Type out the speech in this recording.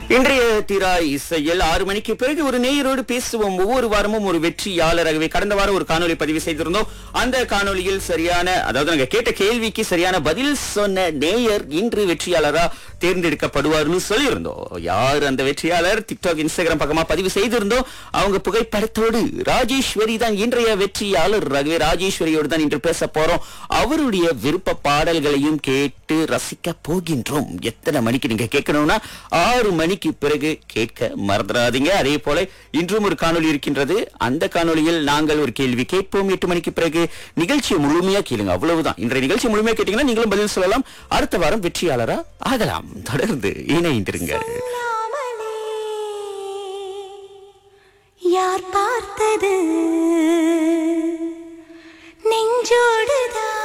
இன்றைய திரா இசையில் ஆறு மணிக்கு பிறகு ஒரு நேயரோடு பேசுவோம் ஒவ்வொரு வாரமும் ஒரு வெற்றியாளராகவே கடந்த வாரம் ஒரு காணொளி பதிவு செய்திருந்தோம் அந்த காணொளியில் சரியான அதாவது நாங்க கேட்ட கேள்விக்கு சரியான பதில் சொன்ன நேயர் இன்று வெற்றியாளரா தேர்ந்தெடுக்கப்படுவார்னு சொல்லியிருந்தோம் யார் அந்த வெற்றியாளர் டிக்டாக் இன்ஸ்டாகிராம் பக்கமா பதிவு செய்திருந்தோம் அவங்க புகைப்படத்தோடு ராஜேஸ்வரி தான் இன்றைய வெற்றியாளர் ஆகவே ராஜேஸ்வரியோடு தான் இன்று பேச போறோம் அவருடைய விருப்ப பாடல்களையும் கேட்டு ரசிக்க போகின்றோம் எத்தனை மணிக்கு நீங்க கேட்கணும்னா ஆறு மணிக்கு பிறகு கேட்க மறந்துடாதீங்க அதே போல இன்றும் ஒரு காணொளி இருக்கின்றது அந்த காணொளியில் நாங்கள் ஒரு கேள்வி கேட்போம் எட்டு மணிக்கு பிறகு நிகழ்ச்சியை முழுமையா கேளுங்க அவ்வளவுதான் இன்றைய நிகழ்ச்சி முழுமையா கேட்டீங்கன்னா நீங்களும் பதில் சொல்லலாம் அடுத்த வாரம் வெற்றியாளரா ஆகலாம் தொடர்ந்து இணைந்திருங்க சொல்லாமலே யார் பார்த்தது நெஞ்சோடுதான்